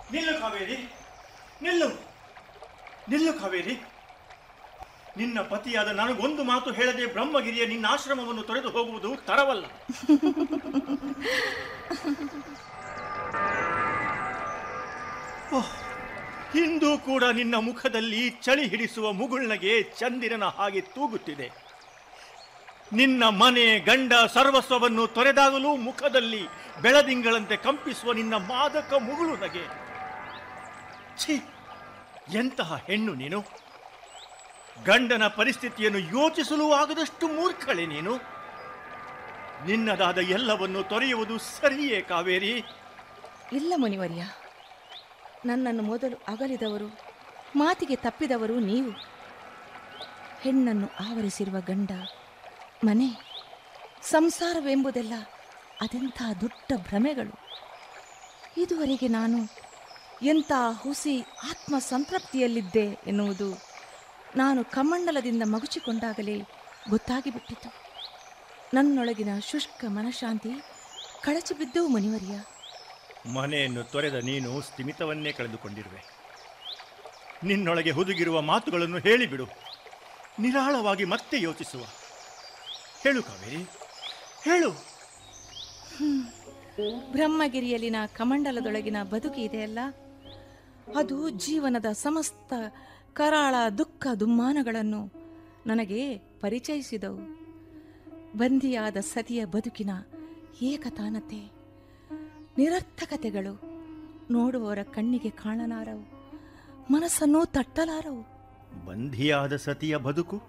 ನಿಲ್ಲು ಕಾವೇರಿ ನಿಲ್ಲು ನಿಲ್ಲು ಕಾವೇರಿ ನಿನ್ನ ಪತಿಯಾದ ನನಗೊಂದು ಮಾತು ಹೇಳದೆ ಬ್ರಹ್ಮಗಿರಿಯ ನಿನ್ನ ಆಶ್ರಮವನ್ನು ತೊರೆದು ಹೋಗುವುದು ತರವಲ್ಲ ಓಹ್, ಇಂದು ಕೂಡ ನಿನ್ನ ಮುಖದಲ್ಲಿ ಚಳಿ ಹಿಡಿಸುವ ಮುಗುಳ್ನಗೆ ಚಂದಿರನ ಹಾಗೆ ತೂಗುತ್ತಿದೆ ನಿನ್ನ ಮನೆ ಗಂಡ ಸರ್ವಸ್ವವನ್ನು ತೊರೆದಾಗಲೂ ಮುಖದಲ್ಲಿ ಬೆಳದಿಂಗಳಂತೆ ಕಂಪಿಸುವ ನಿನ್ನ ಮಾದಕ ಮುಗುಳು ನಗೆ ಛೀ ಎಂತಹ ಹೆಣ್ಣು ನೀನು ಗಂಡನ ಪರಿಸ್ಥಿತಿಯನ್ನು ಯೋಚಿಸಲು ಆಗದಷ್ಟು ಮೂರ್ಖಳೆ ನೀನು ನಿನ್ನದಾದ ಎಲ್ಲವನ್ನು ತೊರೆಯುವುದು ಸರಿಯೇ ಕಾವೇರಿ ಇಲ್ಲ ಮುನಿವರ್ಯ ನನ್ನನ್ನು ಮೊದಲು ಅಗಲಿದವರು ಮಾತಿಗೆ ತಪ್ಪಿದವರು ನೀವು ಹೆಣ್ಣನ್ನು ಆವರಿಸಿರುವ ಗಂಡ ಮನೆ ಸಂಸಾರವೆಂಬುದೆಲ್ಲ ಅದೆಂಥ ದೊಡ್ಡ ಭ್ರಮೆಗಳು ಇದುವರೆಗೆ ನಾನು ಎಂಥ ಹುಸಿ ಆತ್ಮ ಸಂತೃಪ್ತಿಯಲ್ಲಿದ್ದೆ ಎನ್ನುವುದು ನಾನು ಕಮಂಡಲದಿಂದ ಮಗುಚಿಕೊಂಡಾಗಲೇ ಗೊತ್ತಾಗಿಬಿಟ್ಟಿತು ನನ್ನೊಳಗಿನ ಶುಷ್ಕ ಮನಃಶಾಂತಿ ಕಳಚಿ ಬಿದ್ದವು ಮುನಿವರ್ಯ ಮನೆಯನ್ನು ತೊರೆದ ನೀನು ಸ್ಥಿಮಿತವನ್ನೇ ಕಳೆದುಕೊಂಡಿರುವೆ ನಿನ್ನೊಳಗೆ ಹುದುಗಿರುವ ಮಾತುಗಳನ್ನು ಹೇಳಿಬಿಡು ನಿರಾಳವಾಗಿ ಮತ್ತೆ ಯೋಚಿಸುವ ಹೇಳು ಕಾವೇರಿ ಹೇಳು ಬ್ರಹ್ಮಗಿರಿಯಲ್ಲಿನ ಕಮಂಡಲದೊಳಗಿನ ಬದುಕಿ ಇದೆಯಲ್ಲ ಅದು ಜೀವನದ ಸಮಸ್ತ ಕರಾಳ ದುಃಖ ದುಮ್ಮಾನಗಳನ್ನು ನನಗೆ ಪರಿಚಯಿಸಿದವು ಬಂದಿಯಾದ ಸತಿಯ ಬದುಕಿನ ಏಕತಾನತೆ ನಿರರ್ಥಕತೆಗಳು ನೋಡುವವರ ಕಣ್ಣಿಗೆ ಕಾಣಲಾರವು ಮನಸ್ಸನ್ನು ತಟ್ಟಲಾರವು ಬಂಧಿಯಾದ ಸತಿಯ ಬದುಕು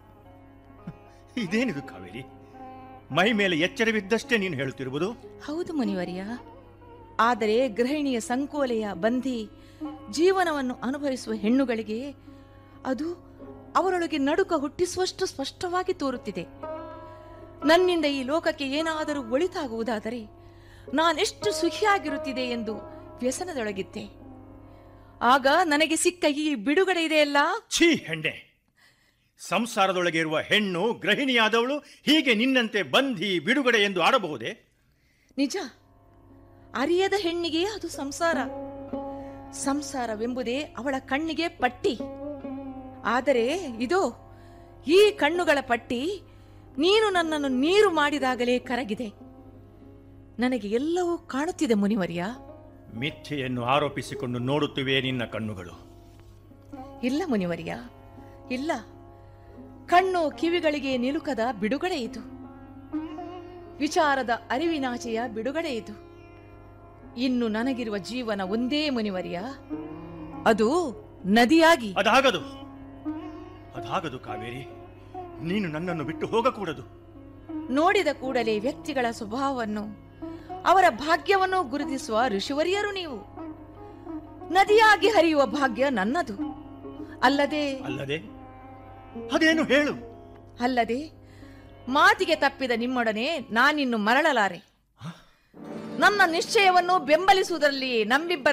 ಇದೇನಿದು ಕಾವೇರಿ ಮೈ ಮೇಲೆ ಎಚ್ಚರವಿದ್ದಷ್ಟೇ ನೀನು ಹೇಳುತ್ತಿರುವುದು ಹೌದು ಮುನಿವರ್ಯ ಆದರೆ ಗೃಹಿಣಿಯ ಸಂಕೋಲೆಯ ಬಂಧಿ ಜೀವನವನ್ನು ಅನುಭವಿಸುವ ಹೆಣ್ಣುಗಳಿಗೆ ಅದು ಅವರೊಳಗೆ ನಡುಕ ಹುಟ್ಟಿಸುವಷ್ಟು ಸ್ಪಷ್ಟವಾಗಿ ತೋರುತ್ತಿದೆ ನನ್ನಿಂದ ಈ ಲೋಕಕ್ಕೆ ಏನಾದರೂ ಒಳಿತಾಗುವುದಾದರೆ ನಾನೆಷ್ಟು ಸುಖಿಯಾಗಿರುತ್ತಿದೆ ಎಂದು ವ್ಯಸನದೊಳಗಿದ್ದೆ ಆಗ ನನಗೆ ಸಿಕ್ಕ ಈ ಬಿಡುಗಡೆ ಇದೆಯಲ್ಲ ಛೀ ಹೆಣ್ಣೆ ಸಂಸಾರದೊಳಗೆ ಇರುವ ಹೆಣ್ಣು ಗೃಹಿಣಿಯಾದವಳು ಹೀಗೆ ನಿನ್ನಂತೆ ಬಂಧಿ ಬಿಡುಗಡೆ ಎಂದು ಆಡಬಹುದೇ ನಿಜ ಅರಿಯದ ಹೆಣ್ಣಿಗೆ ಅದು ಸಂಸಾರ ಸಂಸಾರವೆಂಬುದೇ ಅವಳ ಕಣ್ಣಿಗೆ ಪಟ್ಟಿ ಆದರೆ ಇದು ಈ ಕಣ್ಣುಗಳ ಪಟ್ಟಿ ನೀನು ನನ್ನನ್ನು ನೀರು ಮಾಡಿದಾಗಲೇ ಕರಗಿದೆ ನನಗೆ ಎಲ್ಲವೂ ಕಾಣುತ್ತಿದೆ ಮುನಿವರ್ಯ ಮಿಥ್ಯೆಯನ್ನು ಆರೋಪಿಸಿಕೊಂಡು ನೋಡುತ್ತಿವೆ ನಿನ್ನ ಕಣ್ಣುಗಳು ಇಲ್ಲ ಮುನಿವರ್ಯ ಇಲ್ಲ ಕಣ್ಣು ಕಿವಿಗಳಿಗೆ ನಿಲುಕದ ಬಿಡುಗಡೆ ಇದು ವಿಚಾರದ ಅರಿವಿನಾಚೆಯ ಬಿಡುಗಡೆ ಇದು ಇನ್ನು ನನಗಿರುವ ಜೀವನ ಒಂದೇ ಮುನಿವರ್ಯ ಅದು ನದಿಯಾಗಿ ಅದಾಗದು ಅದಾಗದು ಕಾವೇರಿ ನೀನು ನನ್ನನ್ನು ಬಿಟ್ಟು ಹೋಗಕೂಡದು ನೋಡಿದ ಕೂಡಲೇ ವ್ಯಕ್ತಿಗಳ ಸ್ವಭಾವವನ್ನು ಅವರ ಭಾಗ್ಯವನ್ನು ಗುರುತಿಸುವ ಋಷಿವರಿಯರು ನೀವು ನದಿಯಾಗಿ ಹರಿಯುವ ಭಾಗ್ಯ ನನ್ನದು ಅಲ್ಲದೆ ಅಲ್ಲದೆ ಅದೇನು ಹೇಳು ಅಲ್ಲದೆ ಮಾತಿಗೆ ತಪ್ಪಿದ ನಿಮ್ಮೊಡನೆ ನಾನಿನ್ನು ಮರಳಲಾರೆ ನನ್ನ ನಿಶ್ಚಯವನ್ನು ಬೆಂಬಲಿಸುವುದರಲ್ಲಿ ನಮ್ಮಿಬ್ಬರ